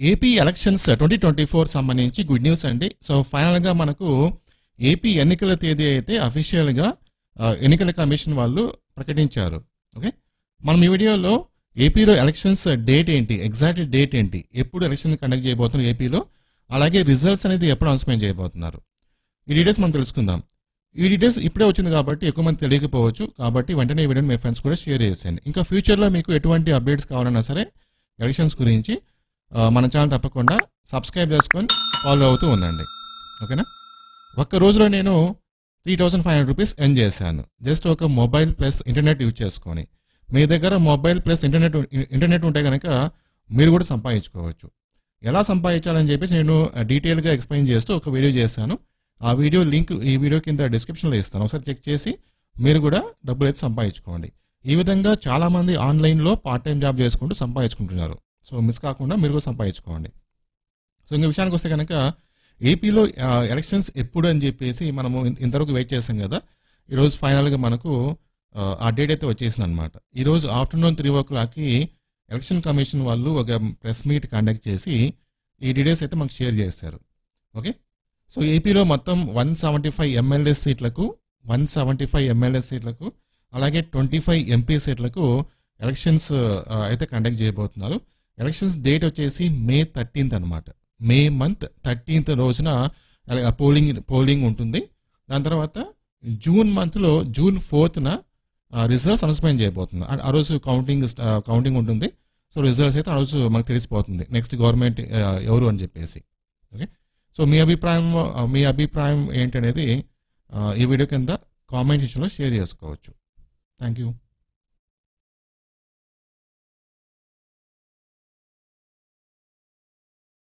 AP elections twenty twenty four సంబంధించి good news అండి so ఫైనల్గా మనకు ఏపీ ఎన్నికల తేదీ అయితే అఫీషియల్గా ఎన్నికల కమిషన్ వాళ్ళు ప్రకటించారు ఓకే మనం ఈ వీడియోలో ఏపీలో ఎలక్షన్స్ డేట్ ఏంటి ఎగ్జాక్ట్ డేట్ ఏంటి ఎప్పుడు ఎలక్షన్ కండక్ట్ చేయబోతున్నారు ఏపీలో అలాగే రిజల్ట్స్ అనేది ఎప్పుడు అనౌన్స్మెంట్ చేయబోతున్నారు ఈ డీటెయిల్స్ మనం తెలుసుకుందాం ఈ డీటెయిల్స్ ఇప్పుడే వచ్చింది కాబట్టి ఎక్కువ మంది తెలియకపోవచ్చు కాబట్టి వెంటనే ఈ వీడియోని మీ ఫ్రెండ్స్ కూడా షేర్ చేసేయండి ఇంకా ఫ్యూచర్లో మీకు ఎటువంటి అప్డేట్స్ కావాలన్నా సరే ఎలక్షన్స్ గురించి ఆ, మన ఛానల్ తప్పకుండా సబ్స్క్రైబ్ చేసుకొని ఫాలో అవుతూ ఉండండి ఓకేనా ఒక్క రోజులో నేను three thousand five hundred rupees earn చేశాను జస్ట్ ఒక మొబైల్ ప్లస్ ఇంటర్నెట్ యూజ్ చేసుకొని మీ దగ్గర మొబైల్ ప్లస్ ఇంటర్నెట్ ఇంటర్నెట్ ఉంటే కనుక మీరు కూడా సంపాదించుకోవచ్చు ఎలా సంపాదించాలని చెప్పేసి నేను డీటెయిల్గా ఎక్స్ప్లెయిన్ చేస్తూ ఒక వీడియో చేశాను ఆ వీడియో లింక్ ఈ వీడియో కింద డిస్క్రిప్షన్లో ఇస్తాను ఒకసారి చెక్ చేసి మీరు కూడా డబ్బులు అయితే సంపాదించుకోండి ఈ విధంగా చాలామంది ఆన్లైన్లో పార్ట్ టైం జాబ్ చేసుకుంటూ సంపాదించుకుంటున్నారు సో మిస్ కాకుండా మీరు కూడా సంపాదించుకోండి సో ఇంక విషయానికి వస్తే కనుక ఏపీలో ఆ, ఎలక్షన్స్ ఎప్పుడు అని చెప్పేసి మనము ఇన్- ఇంతవరకు వెయిట్ చేసాం కదా ఈరోజు ఫైనల్గా మనకు ఆ, ఆ డేట్ అయితే వచ్చేసింది అనమాట ఈరోజు ఆఫ్టర్నూన్ త్రీ ఓ క్లాక్కి ఎలక్షన్ కమిషన్ వాళ్ళు ఒక ప్రెస్ మీట్ కండక్ట్ చేసి ఈ డీటెయిల్స్ అయితే మనకు షేర్ చేశారు ఓకే సో ఏపీలో మొత్తం వన్ సెవెంటీ ఫైవ్ ఎమ్మెల్యే సీట్లకు వన్ సెవెంటీ ఫైవ్ ఎమ్మెల్యే సీట్లకు అలాగే ట్వంటీ ఫైవ్ ఎంపీ సీట్లకు ఎలక్షన్స్ ఆ, అయితే కండక్ట్ చేయబోతున్నారు ఎలక్షన్స్ డేట్ వచ్చేసి మే థర్టీన్త్ అనమాట మే మంత్ థర్టీన్త్ రోజున అలా పోలింగ్ పోలింగ్ ఉంటుంది దాని తర్వాత జూన్ మంత్లో జూన్ ఫోర్త్న రిజల్ట్స్ అనౌన్స్మెంట్ చేయబోతుంది ఆ- ఆ రోజు కౌంటింగ్ కౌంటింగ్ ఉంటుంది సో రిజల్ట్స్ అయితే ఆ రోజు మనకు తెలిసిపోతుంది నెక్స్ట్ గవర్నమెంట్ ఎవరు అని చెప్పేసి ఓకే సో మీ అభిప్రాయం ఆ, మీ అభిప్రాయం ఏంటనేది ఆ, ఈ వీడియో కింద కామెంట్ సెక్షన్లో షేర్ చేసుకోవచ్చు థ్యాంక్ యూ